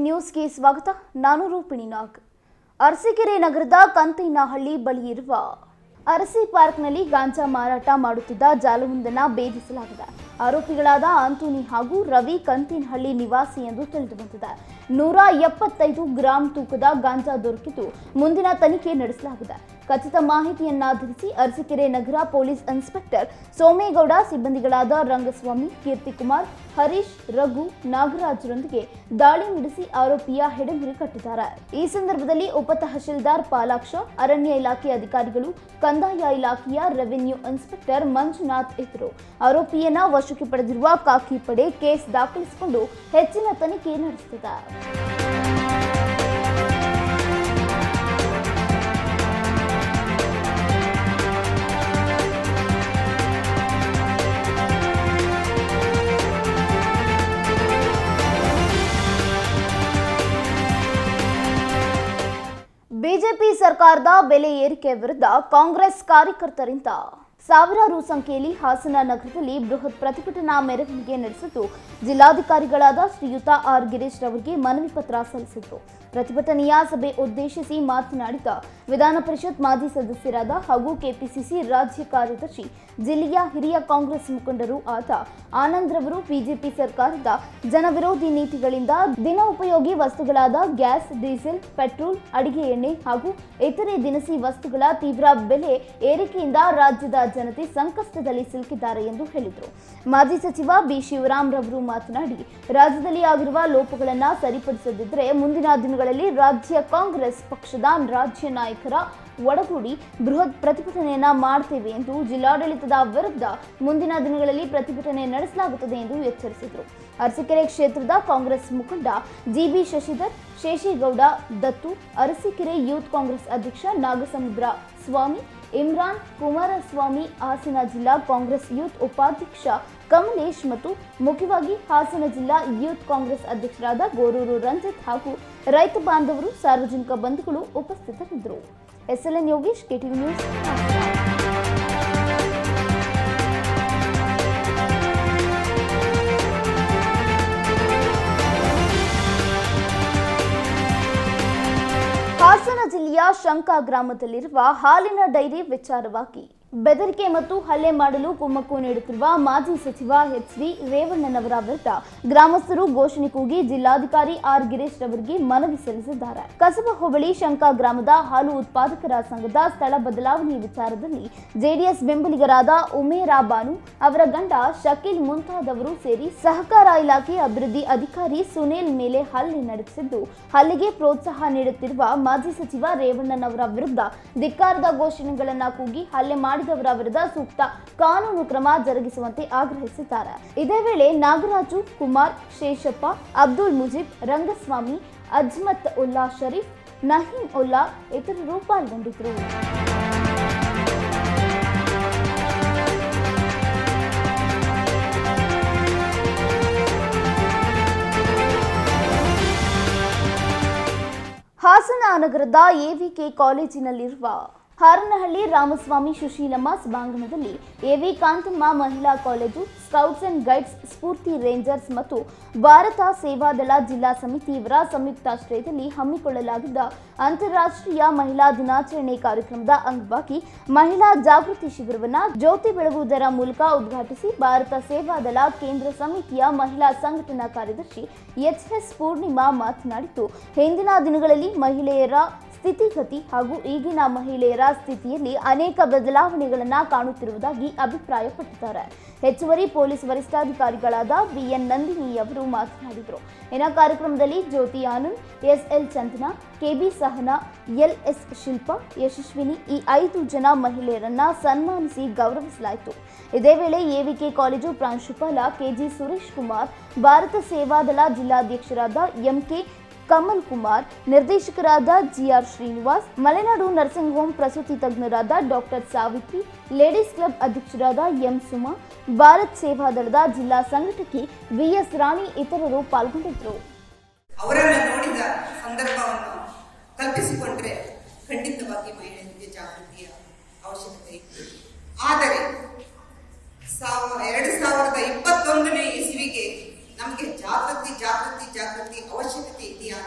KTV ನ್ಯೂಸ್ಗೆ ಸ್ವಾಗತ ನಾನು ರೂಪಿಣಿ ನಾಗ್ ಅರಸೀಕೆರೆ ನಗರದ ಕಂತೇನಹಳ್ಳಿ ಬಳಿ ಇರುವ ಅರಸಿ ಪಾರ್ಕ್ನಲ್ಲಿ ಗಾಂಜಾ ಮಾರಾಟ ಮಾಡುತ್ತಿದ್ದ ಜಾಲವೊಂದನ್ನು ಭೇದಿಸಲಾಗಿದೆ ಆರೋಪಿಗಳಾದ ಆಂಟೋನಿ ಹಾಗೂ ರವಿ ಕಂತೇನಹಳ್ಳಿ ನಿವಾಸಿ ಎಂದು ತಿಳಿದು ಬಂದಿದೆ ನೂರ ಎಪ್ಪತ್ತೈದು ಗ್ರಾಂ ತೂಕದ ಗಾಂಜಾ ದೊರಕಿದ್ದು ಮುಂದಿನ ತನಿಖೆ ನಡೆಸಲಾಗಿದೆ ಖಚಿತ ಮಾಹಿತಿಯನ್ನಾಧರಿಸಿ ಅರಸೀಕೆರೆ ನಗರ ಪೊಲೀಸ್ ಇನ್ಸ್ಪೆಕ್ಟರ್ ಸೋಮೇಗೌಡ ಸಿಬ್ಬಂದಿಗಳಾದ ರಂಗಸ್ವಾಮಿ ಕೀರ್ತಿಕುಮಾರ್ ಹರೀಶ್ ರಘು ನಾಗರಾಜ್ರೊಂದಿಗೆ ದಾಳಿ ನಡೆಸಿ ಆರೋಪಿಯ ಹೆಡಗುರಿ ಕಟ್ಟಿದ್ದಾರೆ ಈ ಸಂದರ್ಭದಲ್ಲಿ ಉಪ ತಹಶೀಲ್ದಾರ್ ಪಾಲಾಕ್ಷ ಅರಣ್ಯ ಇಲಾಖೆ ಅಧಿಕಾರಿಗಳು ಕಂದಾಯ ಇಲಾಖೆಯ ರೆವಿನ್ಯೂ ಇನ್ಸ್ಪೆಕ್ಟರ್ ಮಂಜುನಾಥ್ ಇದ್ದರು ಆರೋಪಿಯನ್ನ ವಶಕ್ಕೆ ಪಡೆದಿರುವ ಕಾಕಿ ಪಡೆ ಕೇಸ್ ದಾಖಲಿಸಿಕೊಂಡು ಹೆಚ್ಚಿನ ತನಿಖೆ ನಡೆಸುತ್ತಿದೆ ಬಿಜೆಪಿ ಸರ್ಕಾರದ ಬೆಲೆ ಏರಿಕೆ ವಿರುದ್ಧ ಕಾಂಗ್ರೆಸ್ ಕಾರ್ಯಕರ್ತರಿಂದ ಸಾವಿರಾರು ಸಂಖ್ಯೆಯಲ್ಲಿ ಹಾಸನ ನಗರದಲ್ಲಿ ಬೃಹತ್ ಪ್ರತಿಭಟನಾ ಮೆರವಣಿಗೆ ನಡೆಸಿದ್ದು ಜಿಲ್ಲಾಧಿಕಾರಿಗಳಾದ ಶ್ರೀಯುತ ಆರ್ ಗಿರೀಶ್ ರವರಿಗೆ ಮನವಿ ಪತ್ರ ಸಲ್ಲಿಸಿದರು ಪ್ರತಿಭಟನೆಯ ಸಭೆ ಉದ್ದೇಶಿಸಿ ಮಾತನಾಡಿದ ವಿಧಾನ ಪರಿಷತ್ ಮಾಜಿ ಸದಸ್ಯರಾದ ಹಾಗೂ ಕೆಪಿಸಿಸಿ ರಾಜ್ಯ ಕಾರ್ಯದರ್ಶಿ ಜಿಲ್ಲೆಯ ಹಿರಿಯ ಕಾಂಗ್ರೆಸ್ ಮುಖಂಡರು ಆದ ಆನಂದ್ ರವರು ಬಿಜೆಪಿ ಸರ್ಕಾರದ ಜನವಿರೋಧಿ ನೀತಿಗಳಿಂದ ದಿನ ಉಪಯೋಗಿ ವಸ್ತುಗಳಾದ ಗ್ಯಾಸ್ ಡೀಸೆಲ್ ಪೆಟ್ರೋಲ್ ಅಡಿಗೆ ಎಣ್ಣೆ ಹಾಗೂ ಇತರೆ ದಿನಸಿ ವಸ್ತುಗಳ ತೀವ್ರ ಬೆಲೆ ಏರಿಕೆಯಿಂದ ರಾಜ್ಯದ ಜನತೆ ಸಂಕಷ್ಟದಲ್ಲಿ ಸಿಲುಕಿದ್ದಾರೆ ಎಂದು ಹೇಳಿದರು ಮಾಜಿ ಸಚಿವ ಬಿ ಶಿವರಾಮ್ ರವರು ಮಾತನಾಡಿ ರಾಜ್ಯದಲ್ಲಿ ಆಗಿರುವ ಲೋಪಗಳನ್ನು ಸರಿಪಡಿಸದಿದ್ದರೆ ಮುಂದಿನ ದಿನಗಳಲ್ಲಿ ರಾಜ್ಯ ಕಾಂಗ್ರೆಸ್ ಪಕ್ಷದ ರಾಜ್ಯ ನಾಯಕರ ಒಡಗೂಡಿ ಬೃಹತ್ ಪ್ರತಿಭಟನೆಯನ್ನ ಮಾಡ್ತೇವೆ ಎಂದು ಜಿಲ್ಲಾಡಳಿತದ ವಿರುದ್ಧ ಮುಂದಿನ ದಿನಗಳಲ್ಲಿ ಪ್ರತಿಭಟನೆ ನಡೆಸಲಾಗುತ್ತದೆ ಎಂದು ಎಚ್ಚರಿಸಿದರು ಅರಸೀಕೆರೆ ಕ್ಷೇತ್ರದ ಕಾಂಗ್ರೆಸ್ ಮುಖಂಡ ಜಿಬಿ ಶಶಿಧರ್ ಶೇಷೇಗೌಡ ದತ್ತು ಅರಸೀಕೆರೆ ಯೂತ್ ಕಾಂಗ್ರೆಸ್ ಅಧ್ಯಕ್ಷ ನಾಗಸಮುದ್ರ ಸ್ವಾಮಿ ಇಮ್ರಾನ್ ಕುಮಾರಸ್ವಾಮಿ ಹಾಸನ ಜಿಲ್ಲಾ ಕಾಂಗ್ರೆಸ್ ಯೂತ್ ಉಪಾಧ್ಯಕ್ಷ ಕಮಲೇಶ್ ಮತ್ತು ಮುಖ್ಯವಾಗಿ ಹಾಸನ ಜಿಲ್ಲಾ ಯೂತ್ ಕಾಂಗ್ರೆಸ್ ಅಧ್ಯಕ್ಷರಾದ ಗೋರೂರು ರಂಜಿತ್ ಹಾಗೂ ರೈತ ಬಾಂಧವರು ಸಾರ್ವಜನಿಕ ಬಂಧುಗಳು ಉಪಸ್ಥಿತರಿದ್ದರು SLN Yogesh KTV news Hassan. Hassan ಜಿಲ್ಲೆಯ ಶಂಕಾ ಗ್ರಾಮದಲ್ಲಿರುವ ಹಾಲಿನ ಡೈರಿ ವಿಚಾರವಾಗಿ ಬೆದರಿಕೆ ಮತ್ತು ಹಲ್ಲೆ ಮಾಡಲು ಕುಮ್ಮಕ್ಕು ನೀಡುತ್ತಿರುವ ಮಾಜಿ ಸಚಿವ ಎಚ್ ಡಿ ರೇವಣ್ಣನವರ ವಿರುದ್ಧ ಗ್ರಾಮಸ್ಥರು ಘೋಷಣೆ ಕೂಗಿ ಜಿಲ್ಲಾಧಿಕಾರಿ ಆರ್ ಗಿರೀಶ್ ರವರಿಗೆ ಮನವಿ ಸಲ್ಲಿಸಿದ್ದಾರೆ ಕಸಬಾ ಹೋಬಳಿ ಶಂಕಾ ಗ್ರಾಮದ ಹಾಲು ಉತ್ಪಾದಕರ ಸಂಘದ ಸ್ಥಳ ಬದಲಾವಣೆ ವಿಚಾರದಲ್ಲಿ ಜೆಡಿಎಸ್ ಬೆಂಬಲಿಗರಾದ ಉಮೇರಾ ಬಾನು ಅವರ ಗಂಡ ಶಕೀಲ್ ಮುಂತಾದವರು ಸೇರಿ ಸಹಕಾರ ಇಲಾಖೆ ಅಭಿವೃದ್ಧಿ ಅಧಿಕಾರಿ ಸುನೇಲ್ ಮೇಲೆ ಹಲ್ಲೆ ನಡೆಸಿದ್ದು ಹಲ್ಲೆಗೆ ಪ್ರೋತ್ಸಾಹ ನೀಡುತ್ತಿರುವ ಮಾಜಿ ಸಚಿವ ರೇವಣ್ಣನವರ ವಿರುದ್ಧ ಧಿಕ್ಕಾರದ ಘೋಷಣೆಗಳನ್ನ ಕೂಗಿ ಹಲ್ಲೆ ಮಾಡಿದವರ ವಿರುದ್ಧ ಸೂಕ್ತ ಕಾನೂನು ಕ್ರಮ ಜರುಗಿಸುವಂತೆ ಆಗ್ರಹಿಸಿದ್ದಾರೆ ಇದೇ ವೇಳೆ ನಾಗರಾಜು ಕುಮಾರ್ ಶೇಷಪ್ಪ ಅಬ್ದುಲ್ ಮುಜೀಬ್ ರಂಗಸ್ವಾಮಿ ಅಜ್ಮತ್ ಉಲ್ಲಾ ಶರೀಫ್ ನಹೀಂ ಉಲ್ಲಾ ಇತರರು ಪಾಲ್ಗೊಂಡಿದ್ದರು ಹಾಸನ ನಗರದ ಎವಿಕೆ ಕಾಲೇಜಿನಲ್ಲಿರುವ ಹಾರನಹಳ್ಳಿ ರಾಮಸ್ವಾಮಿ ಸುಶೀಲಮ್ಮ ಸಭಾಂಗಣದಲ್ಲಿ ಎವಿ ಕಾಂತಮ್ಮ ಮಹಿಳಾ college scouts and guides Spoorthi rangers ಮತ್ತು ಭಾರತ ಸೇವಾದಳ ಜಿಲ್ಲಾ ಸಮಿತಿ ಇವರ ಸಂಯುಕ್ತಾಶ್ರಯದಲ್ಲಿ ಹಮ್ಮಿಕೊಳ್ಳಲಾಗಿದ್ದ ಅಂತಾರಾಷ್ಟ್ರೀಯ ಮಹಿಳಾ ದಿನಾಚರಣೆ ಕಾರ್ಯಕ್ರಮದ ಅಂಗವಾಗಿ ಮಹಿಳಾ ಜಾಗೃತಿ ಶಿಬಿರವನ್ನು ಜ್ಯೋತಿ ಬೆಳಗುವುದರ ಮೂಲಕ ಉದ್ಘಾಟಿಸಿ ಭಾರತ ಸೇವಾದಳ ಕೇಂದ್ರ ಸಮಿತಿಯ ಮಹಿಳಾ ಸಂಘಟನಾ ಕಾರ್ಯದರ್ಶಿ ಎಚ್ ಎಸ್ ಪೂರ್ಣಿಮಾ ಮಾತನಾಡಿದ್ದು ಹಿಂದಿನ ದಿನಗಳಲ್ಲಿ ಮಹಿಳೆಯರ ಸ್ಥಿತಿಗತಿ ಹಾಗೂ ಈಗಿನ ಮಹಿಳೆಯರ ಸ್ಥಿತಿಯಲ್ಲಿ ಅನೇಕ ಬದಲಾವಣೆಗಳನ್ನು ಕಾಣುತ್ತಿರುವುದಾಗಿ ಅಭಿಪ್ರಾಯಪಟ್ಟಿದ್ದಾರೆ ಹೆಚ್ಚುವರಿ ಪೊಲೀಸ್ ವರಿಷ್ಠಾಧಿಕಾರಿಗಳಾದ ಬಿಎನ್ ನಂದಿನಿ ಅವರು ಮಾತನಾಡಿದರು ಇನ್ನು ಕಾರ್ಯಕ್ರಮದಲ್ಲಿ Jyothi Anand SL Chandana KB Sahana LS Shilpa Yashaswini ಈ ಐದು ಜನ ಮಹಿಳೆಯರನ್ನ ಸನ್ಮಾನಿಸಿ ಗೌರವಿಸಲಾಯಿತು ಇದೇ ವೇಳೆ ಎವಿಕೆ ಕಾಲೇಜು ಪ್ರಾಂಶುಪಾಲ ಕೆಜಿ ಸುರೇಶ್ ಕುಮಾರ್ ಭಾರತ ಸೇವಾದಳ ಜಿಲ್ಲಾಧ್ಯಕ್ಷರಾದ ಎಂಕೆ ಕಮಲ್ ಕುಮಾರ್ ನಿರ್ದೇಶಕರಾದ GR Srinivas Malenadu nursing home ಪ್ರಸೂತಿ ತಜ್ಞರಾದ ಡಾಕ್ಟರ್ ಸಾವಿತ್ರಿ ಲೇಡೀಸ್ ಕ್ಲಬ್ ಅಧ್ಯಕ್ಷರಾದ ಎಂ ಸುಮಾ ಭಾರತ್ ಸೇವಾದಳದ ಜಿಲ್ಲಾ ಸಂಘಟಕಿ ವಿಎಸ್ ರಾಣಿ ಇತರರು ಪಾಲ್ಗೊಂಡಿದ್ದರು ಅವರನ್ನು ನೋಡಿದ ಸಂದರ್ಭವನ್ನು ಕಲ್ಪಿಸಿಕೊಂಡ್ರೆ ಖಂಡಿತವಾಗಿ ಮಹಿಳೆಯರಿಗೆ ಜಾಗೃತಿಯ ಅವಶ್ಯಕತೆ ಇದೆ ಆದರೆ ಸಾವ ಎರಡು ಸಾವಿರದ ಇಪ್ಪತ್ತೊಂದನೇ ಇಸ್ವಿಗೆ ನಮಗೆ ಜಾಗೃತಿ ಜಾಗೃತಿ ಜಾಗೃತಿ ಅವಶ್ಯಕತೆ ಇದೆಯಾ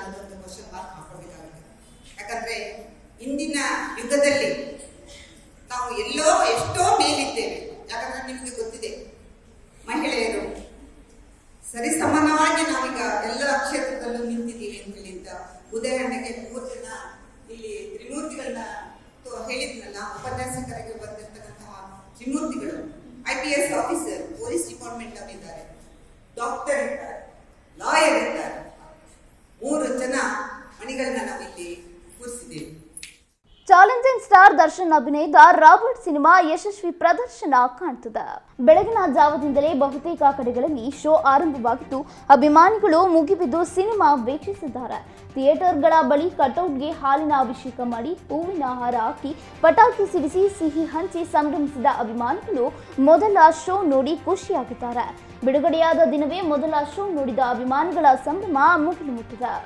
ಇಂದಿನ ಯುಗದಲ್ಲಿ ನಾವು ಎಲ್ಲೋ ಎಷ್ಟೋ ಮೇಲಿದ್ದೇವೆ ಯಾಕಂದ್ರೆ ನಿಮಗೆ ಗೊತ್ತಿದೆ ಮಹಿಳೆಯರು ಸರಿಸಮಾನವಾಗಿ ನಾವೀಗ ಎಲ್ಲ ಕ್ಷೇತ್ರದಲ್ಲೂ ನಿಂತಿದ್ದೀವಿ ಅಂತ ಹೇಳಿದ್ದ ಉದಾಹರಣೆಗೆ ಮೂರು ಜನ ಇಲ್ಲಿ ತ್ರಿಮೂರ್ತಿಗಳನ್ನ ತೋ- ಹೇಳಿದ್ನಲ್ಲ ಉಪನ್ಯಾಸಕರಿಗೆ ಬಂದಿರತಕ್ಕಂತಹ ತ್ರಿಮೂರ್ತಿಗಳು I P S officer police department ಅವರಿದ್ದಾರೆ ಡಾಕ್ಟರ್ ಇದ್ದಾರೆ ಲಾಯರ್ ಇದ್ದಾರೆ ಮೂರು ಜನ ಮಣಿಗಳನ್ನ ನಾವಿಲ್ಲಿ ಕೂರಿಸಿದ್ದೇವೆ ಚಾಲೆಂಜಿಂಗ್ ಸ್ಟಾರ್ ದರ್ಶನ್ ಅಭಿನಯದ ರಾಬರ್ಟ್ ಸಿನಿಮಾ ಯಶಸ್ವಿ ಪ್ರದರ್ಶನ ಕಾಣ್ತದೆ ಬೆಳಗಿನ ಜಾವದಿಂದಲೇ ಬಹುತೇಕ ಕಡೆಗಳಲ್ಲಿ ಶೋ ಆರಂಭವಾಗಿದ್ದು ಅಭಿಮಾನಿಗಳು ಮುಗಿಬಿದ್ದು ಸಿನಿಮಾ ವೀಕ್ಷಿಸಿದ್ದಾರೆ ಥಿಯೇಟರ್ಗಳ ಬಳಿ ಕಟೌಟ್ಗೆ ಹಾಲಿನ ಅಭಿಷೇಕ ಮಾಡಿ ಹೂವಿನ ಹಾರ ಹಾಕಿ ಪಟಾಕಿ ಸಿಡಿಸಿ ಸಿಹಿ ಹಂಚಿ ಸಂಭ್ರಮಿಸಿದ ಅಭಿಮಾನಿಗಳು ಮೊದಲ ಶೋ ನೋಡಿ ಖುಷಿಯಾಗಿದ್ದಾರೆ ಬಿಡುಗಡೆಯಾದ ದಿನವೇ ಮೊದಲ ಶೋ ನೋಡಿದ ಅಭಿಮಾನಿಗಳ ಸಂಭ್ರಮ ಮುಗಿಲು ಮುಟ್ಟಿದೆ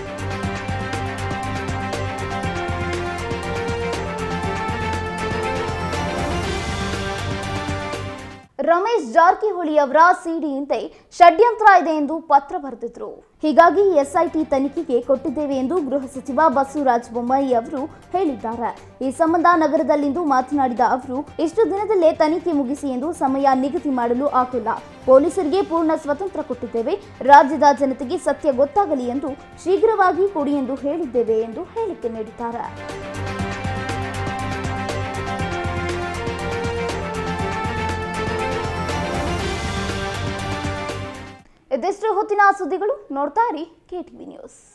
ರಮೇಶ್ ಜಾರಕಿಹೊಳಿ ಅವರ ಸಿಡಿಯಂತೆ ಷಡ್ಯಂತ್ರ ಇದೆ ಎಂದು ಪತ್ರ ಬರೆದಿದ್ರು ಹೀಗಾಗಿ ಎಸ್ಐಟಿ ತನಿಖೆಗೆ ಕೊಟ್ಟಿದ್ದೇವೆ ಎಂದು ಗೃಹ ಸಚಿವ ಬಸವರಾಜ ಬೊಮ್ಮಾಯಿ ಅವರು ಹೇಳಿದ್ದಾರೆ ಈ ಸಂಬಂಧ ನಗರದಲ್ಲಿಂದು ಮಾತನಾಡಿದ ಅವರು ಇಷ್ಟು ದಿನದಲ್ಲೇ ತನಿಖೆ ಮುಗಿಸಿ ಎಂದು ಸಮಯ ನಿಗದಿ ಮಾಡಲು ಆಗೋಲ್ಲ ಪೊಲೀಸರಿಗೆ ಪೂರ್ಣ ಸ್ವತಂತ್ರ ಕೊಟ್ಟಿದ್ದೇವೆ ರಾಜ್ಯದ ಜನತೆಗೆ ಸತ್ಯ ಗೊತ್ತಾಗಲಿ ಎಂದು ಶೀಘ್ರವಾಗಿ ಕೊಡಿ ಎಂದು ಹೇಳಿದ್ದೇವೆ ಎಂದು ಹೇಳಿಕೆ ನೀಡಿದ್ದಾರೆ ಇದಿಷ್ಟು ಹೊತ್ತಿನ ಸುದ್ದಿಗಳು ನೋಡ್ತಾ ಇರಿ ಕೆಟಿವಿ ನ್ಯೂಸ್